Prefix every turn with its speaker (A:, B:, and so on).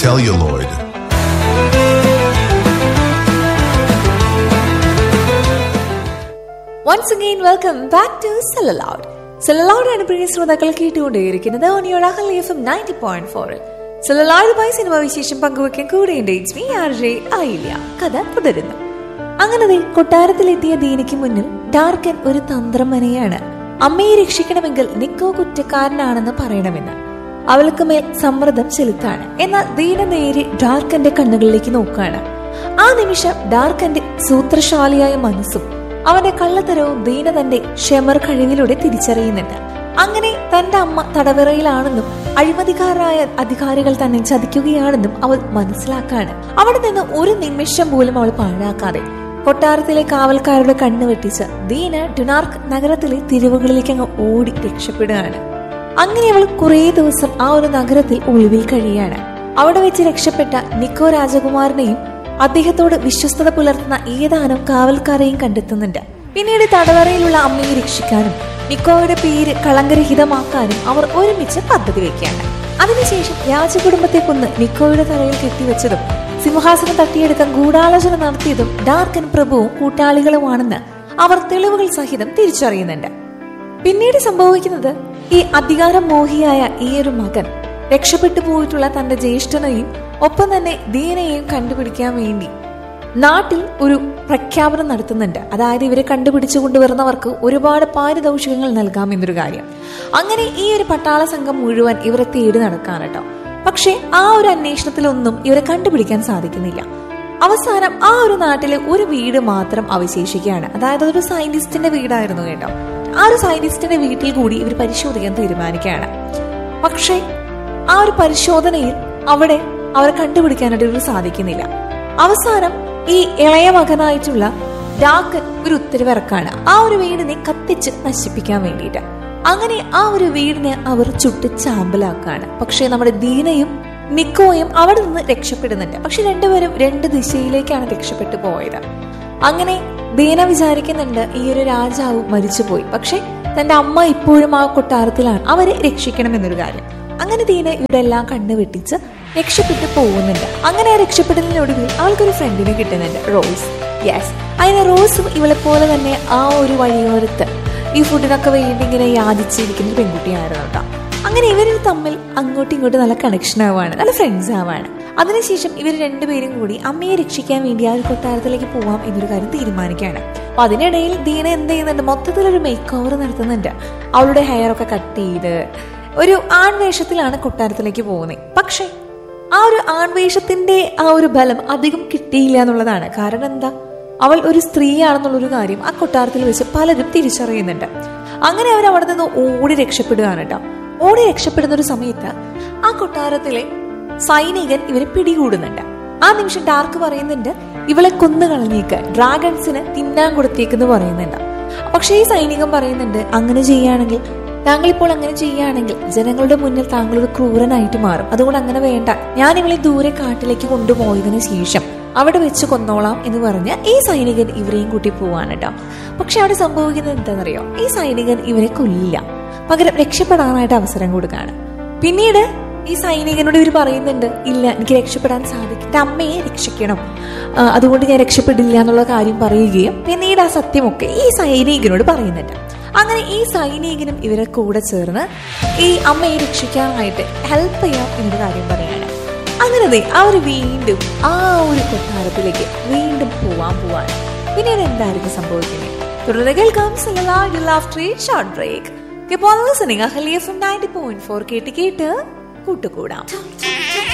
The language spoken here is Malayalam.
A: celluloid.
B: Once again welcome back to celluloid celluloid ആണ് പ്രിയ ശ്രോതാക്കൾ കേട്ടുകൊണ്ടേയിരിക്കുന്നത് ഓണിയോട് അഹൽ എഫ് എം നയൻറ്റി പോയിന്റ് ഫോറിൽ സെലലൗഡുമായി സിനിമ വിശേഷം പങ്കുവയ്ക്കാൻ കൂടെയുണ്ട് ഇറ്റ്സ് മീ ആർ ജെ ആയില്ല കഥ തുടരുന്നു അങ്ങനെ ദേ കൊട്ടാരത്തിലെത്തിയ ദീനയ്ക്ക് മുന്നിൽ ഡാർക്കൻ ഒരു തന്ത്രം മനയാണ് അമ്മയെ രക്ഷിക്കണമെങ്കിൽ നിക്കോ കുറ്റക്കാരനാണെന്ന് പറയണമെന്ന് അവൾക്ക് മേൽ സമ്മർദ്ദം ചെലുത്താണ് എന്നാൽ ദീന നേരെ ഡാർക്കന്റെ കണ്ണുകളിലേക്ക് നോക്കുകയാണ് ആ നിമിഷം ഡാർക്കന്റെ സൂത്രശാലിയായ മനസ്സും അവന്റെ കള്ളത്തരവും ദീന തന്റെ ഷെമർ കഴിവിലൂടെ തിരിച്ചറിയുന്നുണ്ട് അങ്ങനെ തന്റെ അമ്മ തടവിറയിലാണെന്നും അഴിമതിക്കാരായ അധികാരികൾ തന്നെ ചതിക്കുകയാണെന്നും അവൾ മനസ്സിലാക്കാണ് അവിടെ നിന്ന് ഒരു നിമിഷം പോലും അവൾ പാഴാക്കാതെ കൊട്ടാരത്തിലെ കാവൽക്കാരുടെ കണ്ണു വെട്ടിച്ച് ദീന ഡുനാർക്ക് നഗരത്തിലെ തിരിവുകളിലേക്ക് അങ്ങ് ഓടി രക്ഷപ്പെടുകയാണ് അങ്ങനെ അവൾ കുറേ ദിവസം ആ ഒരു നഗരത്തിൽ ഒളിവിൽ കഴിയാണ് അവിടെ വെച്ച് രക്ഷപ്പെട്ട നിക്കോ രാജകുമാരനെയും അദ്ദേഹത്തോട് വിശ്വസ്തത പുലർത്തുന്ന ഏതാനും കാവൽക്കാരെയും കണ്ടെത്തുന്നുണ്ട് പിന്നീട് തടവറയിലുള്ള അമ്മയെ രക്ഷിക്കാനും നിക്കോയുടെ പേര് കളങ്കരഹിതമാക്കാനും അവർ ഒരുമിച്ച് പദ്ധതി വെക്കുകയാണ് അതിനുശേഷം രാജകുടുംബത്തെ കൊന്ന് നിക്കോയുടെ തലയിൽ കെട്ടിവെച്ചതും സിംഹാസനം തട്ടിയെടുക്കാൻ ഗൂഢാലോചന നടത്തിയതും ഡാർക്കൻ പ്രഭുവും കൂട്ടാളികളുമാണെന്ന് അവർ തെളിവുകൾ സഹിതം തിരിച്ചറിയുന്നുണ്ട് പിന്നീട് സംഭവിക്കുന്നത് ഈ അധികാരം മോഹിയായ ഈ ഒരു മകൻ രക്ഷപ്പെട്ടു പോയിട്ടുള്ള തന്റെ ജ്യേഷ്ഠനെയും ഒപ്പം തന്നെ ദീനയെയും കണ്ടുപിടിക്കാൻ വേണ്ടി നാട്ടിൽ ഒരു പ്രഖ്യാപനം നടത്തുന്നുണ്ട് അതായത് ഇവരെ കണ്ടുപിടിച്ചു കൊണ്ടുവരുന്നവർക്ക് ഒരുപാട് പാരിതോഷികങ്ങൾ നൽകാം എന്നൊരു കാര്യം അങ്ങനെ ഈ ഒരു പട്ടാള സംഘം മുഴുവൻ ഇവരെ തേടി നടക്കാൻ കേട്ടോ പക്ഷേ ആ ഒരു അന്വേഷണത്തിലൊന്നും ഇവരെ കണ്ടുപിടിക്കാൻ സാധിക്കുന്നില്ല അവസാനം ആ ഒരു നാട്ടിലെ ഒരു വീട് മാത്രം അവശേഷിക്കുകയാണ് അതായത് ഒരു സയന്റിസ്റ്റിന്റെ വീടായിരുന്നു കേട്ടോ ആ ഒരു സയന്റിസ്റ്റിന്റെ വീട്ടിൽ കൂടി ഇവർ പരിശോധിക്കാൻ തീരുമാനിക്കുകയാണ് പക്ഷേ ആ ഒരു പരിശോധനയിൽ അവിടെ അവരെ കണ്ടുപിടിക്കാനായിട്ട് ഇവർ സാധിക്കുന്നില്ല അവസാനം ഈ ഇളയ മകനായിട്ടുള്ള ഡാക്കൻ ഒരു ഉത്തരവ് ഇറക്കാണ് ആ ഒരു വീടിനെ കത്തിച്ച് നശിപ്പിക്കാൻ വേണ്ടിയിട്ട് അങ്ങനെ ആ ഒരു വീടിനെ അവർ ചുട്ട് ചാമ്പലാക്കാണ് പക്ഷേ നമ്മുടെ ദീനയും നിക്കോയും അവിടെ നിന്ന് രക്ഷപ്പെടുന്നുണ്ട് പക്ഷെ രണ്ടുപേരും രണ്ട് ദിശയിലേക്കാണ് രക്ഷപ്പെട്ടു പോയത് അങ്ങനെ ദീന വിചാരിക്കുന്നുണ്ട് ഈ ഒരു രാജാവ് മരിച്ചുപോയി പക്ഷെ തന്റെ അമ്മ ഇപ്പോഴും ആ കൊട്ടാരത്തിലാണ് അവരെ രക്ഷിക്കണമെന്നൊരു കാര്യം അങ്ങനെ ദീന ഇവിടെ എല്ലാം കണ്ണു വെട്ടിച്ച് രക്ഷപ്പെട്ടു പോകുന്നുണ്ട് അങ്ങനെ ആ രക്ഷപ്പെടലിനൊടുവിൽ അവൾക്കൊരു ഫ്രണ്ടിനെ കിട്ടുന്നുണ്ട് റോസ് യെസ് അതിന് റോസും ഇവളെ പോലെ തന്നെ ആ ഒരു വഴിയോരത്ത് ഈ ഫുഡിനൊക്കെ വേണ്ടി ഇങ്ങനെ യാചിച്ചിരിക്കുന്ന ഒരു പെൺകുട്ടിയായിരുന്നു കേട്ടോ അങ്ങനെ ഇവർ തമ്മിൽ അങ്ങോട്ടും ഇങ്ങോട്ടും നല്ല കണക്ഷൻ ആവാണ് നല്ല ഫ്രണ്ട്സ് ആവാണ് അതിനുശേഷം ഇവർ രണ്ടുപേരും കൂടി അമ്മയെ രക്ഷിക്കാൻ വേണ്ടി ആ ഒരു കൊട്ടാരത്തിലേക്ക് പോവാം എന്നൊരു കാര്യം തീരുമാനിക്കുകയാണ് അപ്പൊ അതിനിടയിൽ ദീന എന്ത് ചെയ്യുന്നുണ്ട് മൊത്തത്തിലൊരു മേക്ക് ഓവർ നടത്തുന്നുണ്ട് അവളുടെ ഹെയർ ഒക്കെ കട്ട് ചെയ്ത് ഒരു ആൺവേഷത്തിലാണ് കൊട്ടാരത്തിലേക്ക് പോകുന്നത് പക്ഷേ ആ ഒരു ആൺവേഷത്തിന്റെ ആ ഒരു ബലം അധികം കിട്ടിയില്ല എന്നുള്ളതാണ് കാരണം എന്താ അവൾ ഒരു സ്ത്രീയാണെന്നുള്ളൊരു കാര്യം ആ കൊട്ടാരത്തിൽ വെച്ച് പലരും തിരിച്ചറിയുന്നുണ്ട് അങ്ങനെ അവർ അവിടെ നിന്ന് ഓടി രക്ഷപ്പെടുകയാണ് കേട്ടോ ഓടി രക്ഷപ്പെടുന്ന ഒരു സമയത്ത് ആ കൊട്ടാരത്തിലെ സൈനികൻ ഇവരെ പിടികൂടുന്നുണ്ട് ആ നിമിഷം ഡാർക്ക് പറയുന്നുണ്ട് ഇവളെ കൊന്നു കളഞ്ഞേക്ക് ഡ്രാഗൺസിന് തിന്നാൻ കൊടുത്തേക്കെന്ന് പറയുന്നുണ്ട് പക്ഷേ ഈ സൈനികൻ പറയുന്നുണ്ട് അങ്ങനെ ചെയ്യുകയാണെങ്കിൽ താങ്കൾ ഇപ്പോൾ അങ്ങനെ ചെയ്യുകയാണെങ്കിൽ ജനങ്ങളുടെ മുന്നിൽ താങ്കൾ ഒരു ക്രൂരനായിട്ട് മാറും അതുകൊണ്ട് അങ്ങനെ വേണ്ട ഞാൻ ഇവളെ ദൂരെ കാട്ടിലേക്ക് കൊണ്ടുപോയതിനു ശേഷം അവിടെ വെച്ച് കൊന്നോളാം എന്ന് പറഞ്ഞ് ഈ സൈനികൻ ഇവരെയും കൂട്ടി പോവാണ് കേട്ടോ പക്ഷെ അവിടെ സംഭവിക്കുന്നത് എന്താണെന്നറിയോ ഈ സൈനികൻ ഇവരെ കൊല്ലില്ല പകരം രക്ഷപ്പെടാനായിട്ട് അവസരം കൊടുക്കുകയാണ് പിന്നീട് ഈ സൈനികനോട് ഇവർ പറയുന്നുണ്ട് ഇല്ല എനിക്ക് രക്ഷപ്പെടാൻ സാധിക്കും എന്റെ അമ്മയെ രക്ഷിക്കണം ആ, അതുകൊണ്ട് ഞാൻ രക്ഷപ്പെടില്ല എന്നുള്ള കാര്യം പറയുകയും പിന്നീട് ആ സത്യമൊക്കെ ഈ സൈനികനോട് പറയുന്നുണ്ട് അങ്ങനെ ഈ സൈനികനും ഇവരെ കൂടെ ചേർന്ന് ഈ അമ്മയെ രക്ഷിക്കാനായിട്ട് ഹെൽപ്പ് ചെയ്യാം എന്നൊരു കാര്യം പറയാണ് അങ്ങനെ ദേ അവർ വീണ്ടും ആ ഒരു കൊട്ടാരത്തിലേക്ക് വീണ്ടും പോവാൻ പോവാണ് പിന്നീട് എന്തായിരിക്കും സംഭവിക്കുന്നത് തുടർന്ന് കേൾക്കാം ഷോർട്ട് ബ്രേക്ക് ഇപ്പോൾ listening Ahalia from ninety point four കേട്ട് കേട്ട് കൂട്ടുകൂടാം